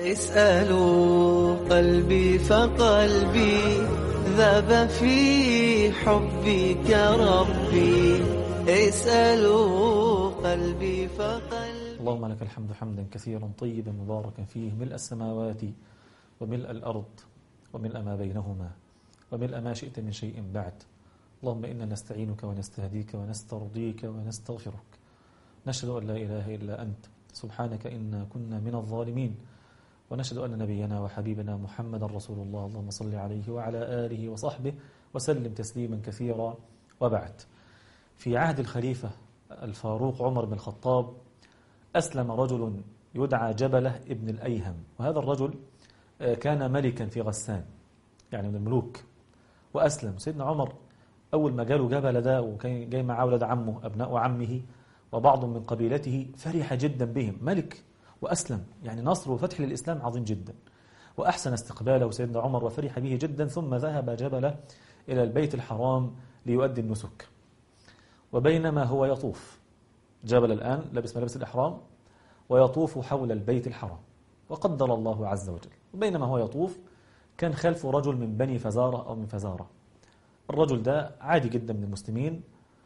اسألوا قلبي فقلبي ذاب في حبك ربي اسألوا قلبي فقلبي اللهم لك الحمد حمدا كثيرا طيبا مباركا فيه ملء السماوات وملء الأرض وملء ما بينهما وملء ما شئت من شيء بعد اللهم إنا نستعينك ونستهديك ونسترضيك ونستغفرك نشهد أن لا إله إلا أنت سبحانك إنا كنا من الظالمين ونشهد أن نبينا وحبيبنا محمد رسول الله اللهم صل عليه وعلى آله وصحبه وسلم تسليما كثيرا وبعد في عهد الخليفة الفاروق عمر بن الخطاب أسلم رجل يدعى جبلة ابن الأيهم وهذا الرجل كان ملكا في غسان يعني من الملوك وأسلم سيدنا عمر أول ما جاله جبل ده وكان جاي معاه ولد عمه أبناء عمه وبعض من قبيلته فرح جدا بهم ملك وأسلم يعني نصر وفتح للإسلام عظيم جدا وأحسن استقباله سيدنا عمر وفرح به جدا ثم ذهب جبل إلى البيت الحرام ليؤدي النسك وبينما هو يطوف جبل الآن لبس ملابس الإحرام ويطوف حول البيت الحرام وقدر الله عز وجل وبينما هو يطوف كان خلفه رجل من بني فزارة أو من فزارة الرجل ده عادي جدا من المسلمين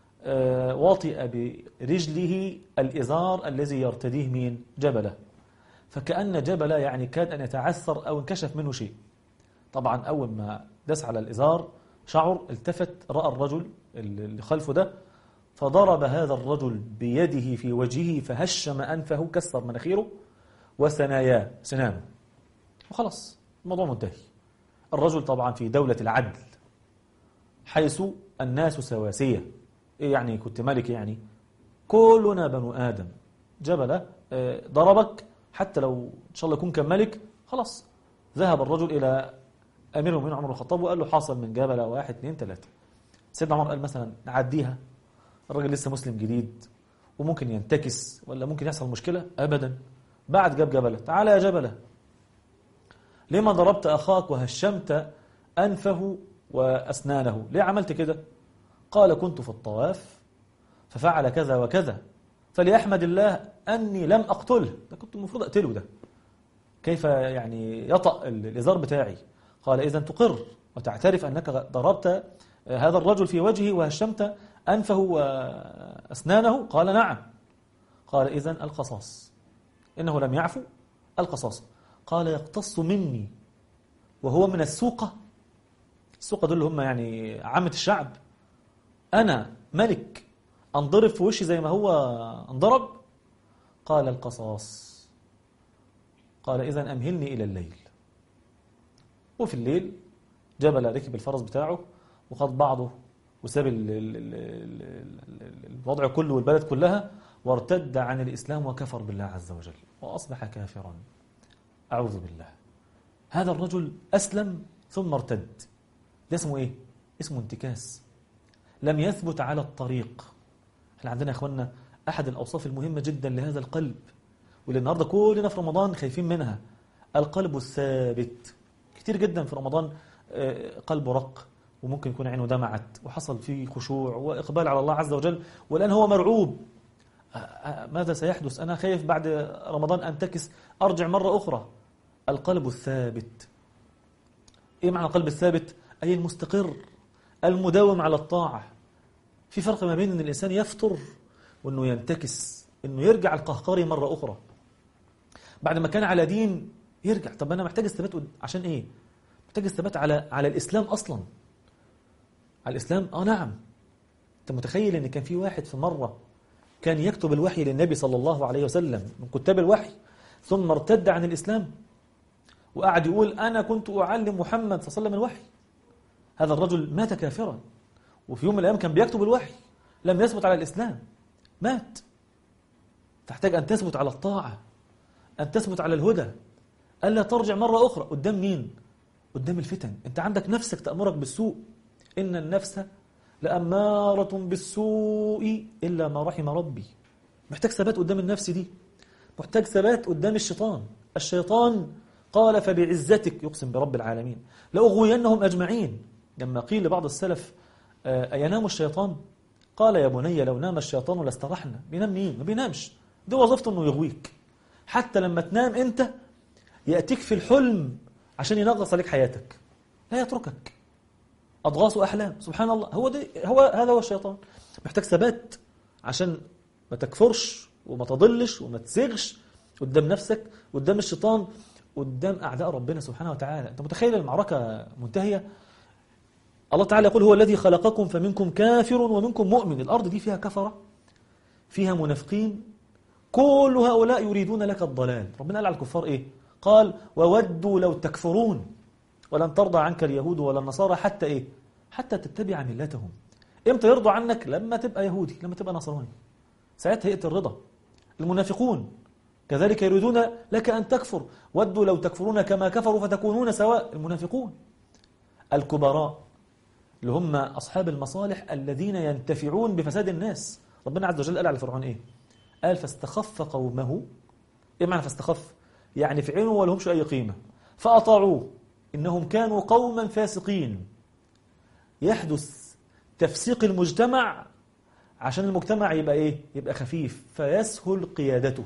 واطئ برجله الإزار الذي يرتديه مين جبله فكأن جبله يعني كاد أن يتعثر أو انكشف منه شيء طبعا أول ما دس على الإزار شعر التفت رأى الرجل اللي خلفه ده فضرب هذا الرجل بيده في وجهه فهشم أنفه كسر مناخيره وثناياه سنانه وخلاص الموضوع منتهي الرجل طبعا في دولة العدل حيث الناس سواسية إيه يعني كنت ملك يعني كلنا بنو آدم جبل ضربك حتى لو إن شاء الله يكون كان ملك خلاص ذهب الرجل إلى أمير المؤمنين عمر الخطاب وقال له حاصل من جبل واحد اثنين ثلاثة سيدنا عمر قال مثلا نعديها الراجل لسه مسلم جديد وممكن ينتكس ولا ممكن يحصل مشكلة أبدا بعد جاب جبلة تعالى يا جبلة لما ضربت أخاك وهشمت أنفه وأسنانه ليه عملت كده قال كنت في الطواف ففعل كذا وكذا فليحمد الله أني لم أقتله ده كنت المفروض أقتله ده كيف يعني يطأ الإزار بتاعي قال إذا تقر وتعترف أنك ضربت هذا الرجل في وجهه وهشمت أنفه وأسنانه قال نعم قال إذا القصاص إنه لم يعفو القصاص قال يقتص مني وهو من السوقة السوقة دول هم يعني عامة الشعب أنا ملك أنضرب في وشي زي ما هو انضرب قال القصاص قال إذا أمهلني إلى الليل وفي الليل جبل ركب الفرس بتاعه وخد بعضه وساب الوضع كله والبلد كلها وارتد عن الإسلام وكفر بالله عز وجل وأصبح كافرا أعوذ بالله هذا الرجل أسلم ثم ارتد ده اسمه إيه؟ اسمه انتكاس لم يثبت على الطريق احنا عندنا يا اخوانا أحد الأوصاف المهمة جدا لهذا القلب واللي النهاردة كلنا في رمضان خايفين منها القلب الثابت كتير جدا في رمضان قلبه رق وممكن يكون عينه دمعت وحصل فيه خشوع وإقبال على الله عز وجل والآن هو مرعوب ماذا سيحدث أنا خايف بعد رمضان أنتكس أرجع مرة أخرى القلب الثابت إيه معنى القلب الثابت أي المستقر المداوم على الطاعة في فرق ما بين أن الإنسان يفتر وأنه ينتكس أنه يرجع القهقري مرة أخرى بعد ما كان على دين يرجع طب أنا محتاج الثبات عشان إيه محتاج الثبات على على الإسلام أصلا على الإسلام آه نعم أنت متخيل أن كان في واحد في مرة كان يكتب الوحي للنبي صلى الله عليه وسلم من كتاب الوحي ثم ارتد عن الإسلام وقعد يقول أنا كنت أعلم محمد صلى الله عليه وسلم الوحي هذا الرجل مات كافرا وفي يوم من الأيام كان بيكتب الوحي لم يثبت على الإسلام مات تحتاج أن تثبت على الطاعة أن تثبت على الهدى ألا ترجع مرة أخرى قدام مين؟ قدام الفتن أنت عندك نفسك تأمرك بالسوء إن النفس لأمارة بالسوء إلا ما رحم ربي محتاج ثبات قدام النفس دي محتاج ثبات قدام الشيطان الشيطان قال فبعزتك يقسم برب العالمين لأغوينهم أجمعين لما قيل لبعض السلف أينام الشيطان قال يا بني لو نام الشيطان لاسترحنا بينام مين ما بينامش دي وظيفته انه يغويك حتى لما تنام انت يأتيك في الحلم عشان ينغص عليك حياتك لا يتركك أضغاث أحلام سبحان الله هو دي هو هذا هو الشيطان محتاج ثبات عشان ما تكفرش وما تضلش وما تزغش قدام نفسك قدام الشيطان قدام أعداء ربنا سبحانه وتعالى أنت متخيل المعركة منتهية الله تعالى يقول هو الذي خلقكم فمنكم كافر ومنكم مؤمن الأرض دي فيها كفرة فيها منافقين كل هؤلاء يريدون لك الضلال ربنا قال على الكفار إيه قال وودوا لو تكفرون ولن ترضى عنك اليهود ولا النصارى حتى إيه حتى تتبع ملتهم إمتى يرضى عنك لما تبقى يهودي لما تبقى نصراني ساعتها يأتي الرضا المنافقون كذلك يريدون لك أن تكفر ودوا لو تكفرون كما كفروا فتكونون سواء المنافقون الكبراء اللي هم أصحاب المصالح الذين ينتفعون بفساد الناس ربنا عز وجل قال على فرعون إيه قال فاستخف قومه إيه معنى فاستخف يعني في عينه ولا همش أي قيمة فأطاعوه إنهم كانوا قوما فاسقين يحدث تفسيق المجتمع عشان المجتمع يبقى إيه يبقى خفيف فيسهل قيادته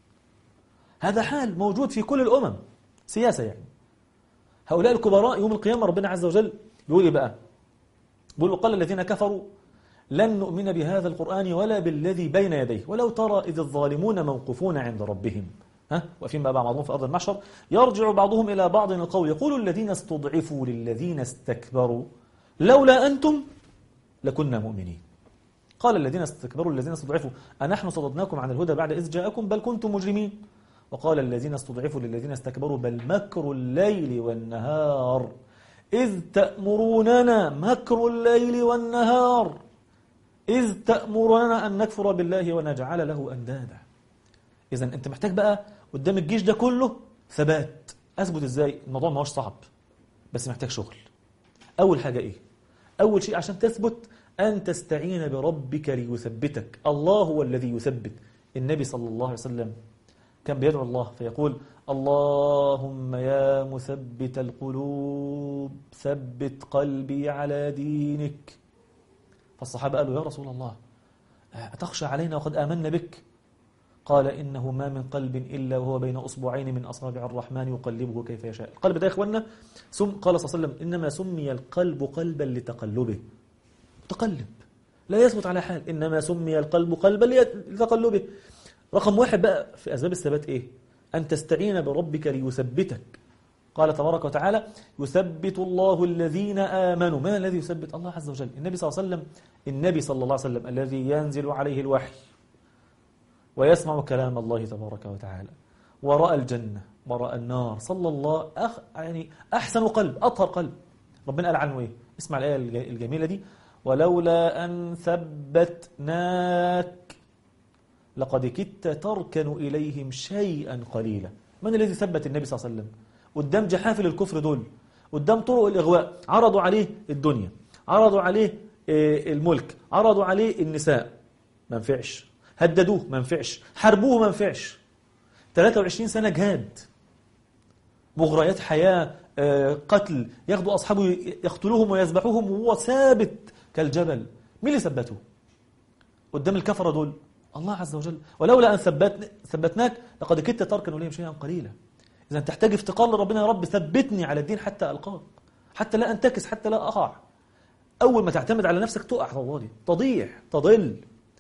هذا حال موجود في كل الأمم سياسة يعني هؤلاء الكبراء يوم القيامة ربنا عز وجل بيقول إيه بقى بيقول قال الذين كفروا لن نؤمن بهذا القرآن ولا بالذي بين يديه ولو ترى إذ الظالمون موقوفون عند ربهم ها واقفين بقى بعضهم في أرض المحشر يرجع بعضهم إلى بعض القول يقول الذين استضعفوا للذين استكبروا لولا أنتم لكنا مؤمنين قال الذين استكبروا الذين استضعفوا أنحن صددناكم عن الهدى بعد إذ جاءكم بل كنتم مجرمين وقال الذين استضعفوا للذين استكبروا بل مكر الليل والنهار إذ تأمروننا مكر الليل والنهار إذ تأمرنا أن نكفر بالله ونجعل له أندادا إذا أنت محتاج بقى قدام الجيش ده كله ثبات أثبت إزاي الموضوع ما هوش صعب بس محتاج شغل أول حاجة إيه أول شيء عشان تثبت أن تستعين بربك ليثبتك الله هو الذي يثبت النبي صلى الله عليه وسلم كان بيدعو الله فيقول اللهم يا مثبت القلوب ثبت قلبي على دينك فالصحابة قالوا يا رسول الله أتخشى علينا وقد آمنا بك قال إنه ما من قلب إلا وهو بين أصبعين من أصابع الرحمن يقلبه كيف يشاء القلب ده يا إخوانا سم قال صلى الله عليه وسلم إنما سمي القلب قلبا لتقلبه تقلب لا يثبت على حال إنما سمي القلب قلبا لتقلبه رقم واحد بقى في أسباب الثبات إيه أن تستعين بربك ليثبتك قال تبارك وتعالى يثبت الله الذين آمنوا من الذي يثبت الله عز وجل النبي صلى الله عليه وسلم النبي صلى الله عليه وسلم الذي ينزل عليه الوحي ويسمع كلام الله تبارك وتعالى ورأى الجنة ورأى النار صلى الله أخ يعني أحسن قلب أطهر قلب ربنا قال عنه إيه اسمع الآية الجميلة دي ولولا أن ثبتناك لقد كدت تركن إليهم شيئا قليلا من الذي ثبت النبي صلى الله عليه وسلم قدام جحافل الكفر دول قدام طرق الإغواء عرضوا عليه الدنيا عرضوا عليه الملك عرضوا عليه النساء ما نفعش هددوه ما نفعش حاربوه ما نفعش 23 سنة جهاد مغريات حياة قتل ياخدوا أصحابه يقتلوهم ويذبحوهم وهو ثابت كالجبل مين اللي ثبته قدام الكفرة دول الله عز وجل ولولا أن ثبت ثبتناك لقد كدت تركن إليهم شيئا قليلا إذا تحتاج افتقار لربنا يا رب ثبتني على الدين حتى ألقاك حتى لا أنتكس حتى لا أقع أول ما تعتمد على نفسك تقع والله تضيع تضل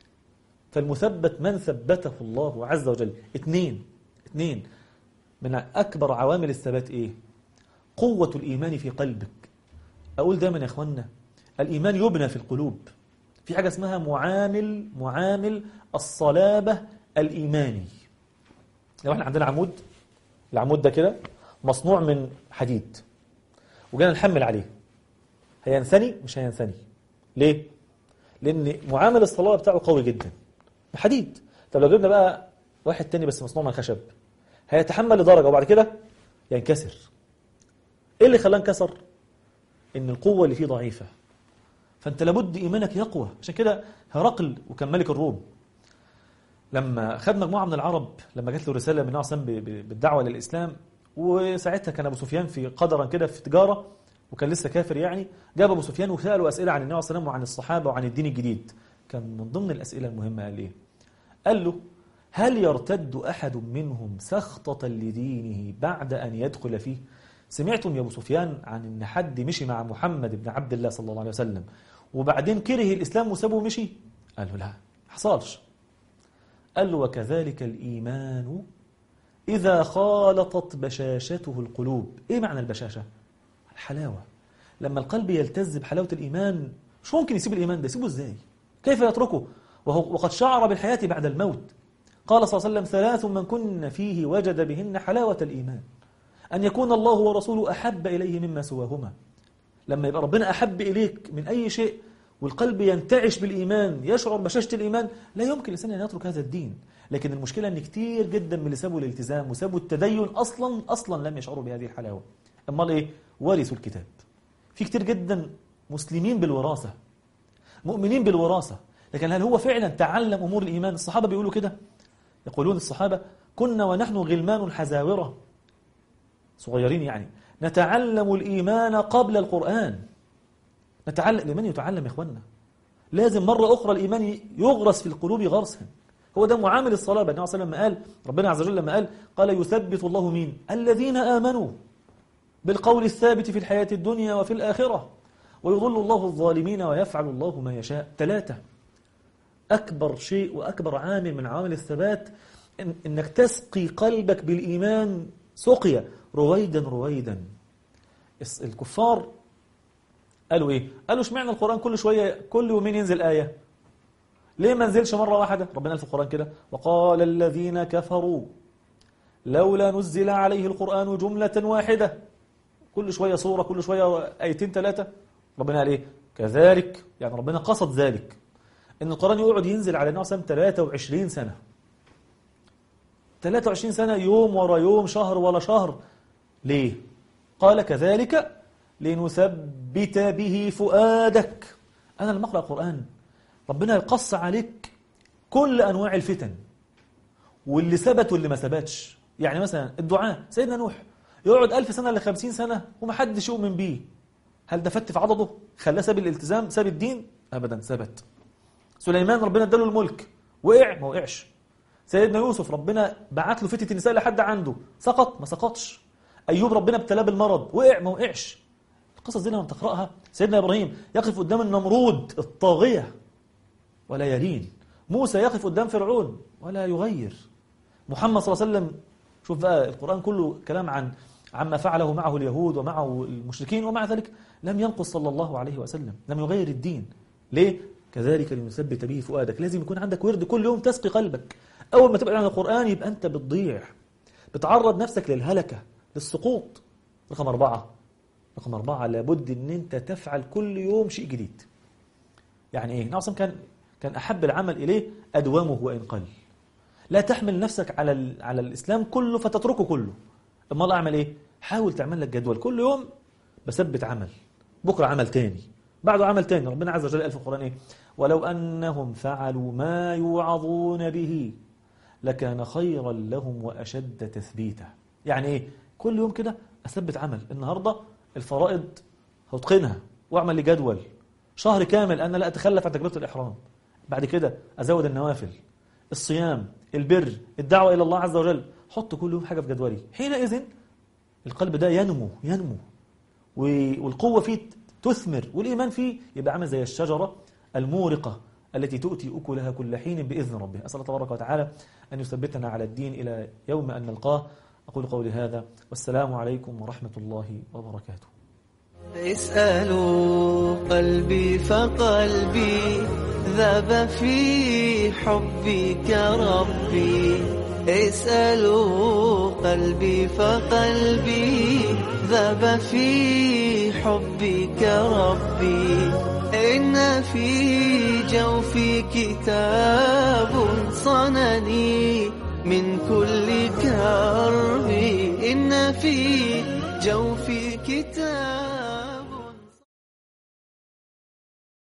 فالمثبت من ثبته الله عز وجل اثنين اثنين من أكبر عوامل الثبات إيه قوة الإيمان في قلبك أقول دائما يا أخوانا الإيمان يبنى في القلوب في حاجة اسمها معامل معامل الصلابة الإيماني لو احنا عندنا عمود العمود ده كده مصنوع من حديد وجينا نحمل عليه هينثني مش هينثني ليه؟ لأن معامل الصلابة بتاعه قوي جدا حديد طب لو جبنا بقى واحد تاني بس مصنوع من خشب هيتحمل لدرجة وبعد كده ينكسر ايه اللي خلاه انكسر؟ ان القوة اللي فيه ضعيفة فانت لابد ايمانك يقوى عشان كده هرقل وكان ملك الروم لما خد مجموعه من العرب لما جات له رساله من عصام بالدعوه للاسلام وساعتها كان ابو سفيان في قدرا كده في تجاره وكان لسه كافر يعني جاب ابو سفيان وساله اسئله عن النبي صلى الله عليه وسلم وعن الصحابه وعن الدين الجديد كان من ضمن الاسئله المهمه قال ايه؟ قال له هل يرتد أحد منهم سخطة لدينه بعد أن يدخل فيه سمعتم يا أبو سفيان عن أن حد مشي مع محمد بن عبد الله صلى الله عليه وسلم وبعدين كره الإسلام وسابه ومشي قال له لا حصلش قال له وكذلك الإيمان إذا خالطت بشاشته القلوب إيه معنى البشاشة؟ الحلاوة لما القلب يلتز بحلاوة الإيمان مش ممكن يسيب الإيمان ده يسيبه إزاي؟ كيف يتركه؟ وهو وقد شعر بالحياة بعد الموت قال صلى الله عليه وسلم ثلاث من كن فيه وجد بهن حلاوة الإيمان أن يكون الله ورسوله أحب إليه مما سواهما لما يبقى ربنا أحب إليك من أي شيء والقلب ينتعش بالإيمان يشعر بشاشة الإيمان لا يمكن الإنسان أن يترك هذا الدين لكن المشكلة أن كتير جدا من اللي سابوا الالتزام وسابوا التدين أصلا أصلا لم يشعروا بهذه الحلاوة أمال إيه؟ ورثوا الكتاب في كتير جدا مسلمين بالوراثة مؤمنين بالوراثة لكن هل هو فعلا تعلم أمور الإيمان الصحابة بيقولوا كده يقولون الصحابة كنا ونحن غلمان حزاورة صغيرين يعني نتعلم الإيمان قبل القرآن نتعلم الإيمان يتعلم يا إخواننا لازم مرة أخرى الإيمان يغرس في القلوب غرسا هو ده معامل الصلاة النبي صلى الله عليه وسلم قال ربنا عز وجل لما قال قال يثبت الله مين الذين آمنوا بالقول الثابت في الحياة الدنيا وفي الآخرة ويضل الله الظالمين ويفعل الله ما يشاء ثلاثة أكبر شيء وأكبر عامل من عوامل الثبات إن إنك تسقي قلبك بالإيمان سقيا رويدا رويدا الكفار قالوا إيه؟ قالوا اشمعنى القرآن كل شوية كل يومين ينزل آية ليه ما نزلش مرة واحدة ربنا قال في القرآن كده وقال الذين كفروا لولا نزل عليه القرآن جملة واحدة كل شوية صورة كل شوية آيتين ثلاثة ربنا قال إيه كذلك يعني ربنا قصد ذلك إن القرآن يقعد ينزل على النبي صلى الله عليه وسلم 23 سنة 23 سنة يوم ورا يوم شهر ولا شهر ليه قال كذلك لنثبت به فؤادك أنا لما أقرأ القرآن ربنا يقص عليك كل أنواع الفتن واللي ثبت واللي ما ثبتش يعني مثلا الدعاء سيدنا نوح يقعد ألف سنة ل 50 سنة ومحدش يؤمن بيه هل ده فت في عضده خلاه ساب الالتزام ساب الدين أبدا ثبت سليمان ربنا اداله الملك وقع ما وقعش سيدنا يوسف ربنا بعت له فتنة النساء لحد عنده سقط ما سقطش أيوب ربنا ابتلاه بالمرض وقع ما وقعش القصص دي لما تقرأها سيدنا إبراهيم يقف قدام النمرود الطاغية ولا يلين موسى يقف قدام فرعون ولا يغير محمد صلى الله عليه وسلم شوف بقى القرآن كله كلام عن عما فعله معه اليهود ومعه المشركين ومع ذلك لم ينقص صلى الله عليه وسلم لم يغير الدين ليه؟ كذلك لنثبت به فؤادك لازم يكون عندك ورد كل يوم تسقي قلبك أول ما تبعد عن القرآن يبقى أنت بتضيع بتعرض نفسك للهلكة للسقوط رقم أربعة رقم أربعة لابد أن أنت تفعل كل يوم شيء جديد يعني إيه؟ نعصم كان كان أحب العمل إليه أدومه وإن قل لا تحمل نفسك على على الإسلام كله فتتركه كله أما أعمل إيه؟ حاول تعمل لك جدول كل يوم بثبت عمل بكرة عمل تاني بعده عمل تاني ربنا عز وجل قال في القرآن إيه؟ ولو أنهم فعلوا ما يوعظون به لكان خيرا لهم وأشد تثبيتا يعني إيه؟ كل يوم كده أثبت عمل النهاردة الفرائض هتقنها واعمل لي جدول شهر كامل أنا لا أتخلف عن تجربة الإحرام بعد كده أزود النوافل الصيام البر الدعوة إلى الله عز وجل حط كل يوم حاجة في جدولي حينئذ القلب ده ينمو ينمو والقوة فيه تثمر والإيمان فيه يبقى عامل زي الشجرة المورقة التي تؤتي أكلها كل حين بإذن ربها أسأل الله تبارك وتعالى أن يثبتنا على الدين إلى يوم أن نلقاه أقول قولي هذا والسلام عليكم ورحمة الله وبركاته اسألوا قلبي فقلبي ذاب في حبك ربي اسألوا قلبي فقلبي ذاب في حبك ربي إن في جوفي كتاب صنني من كل كرب إن في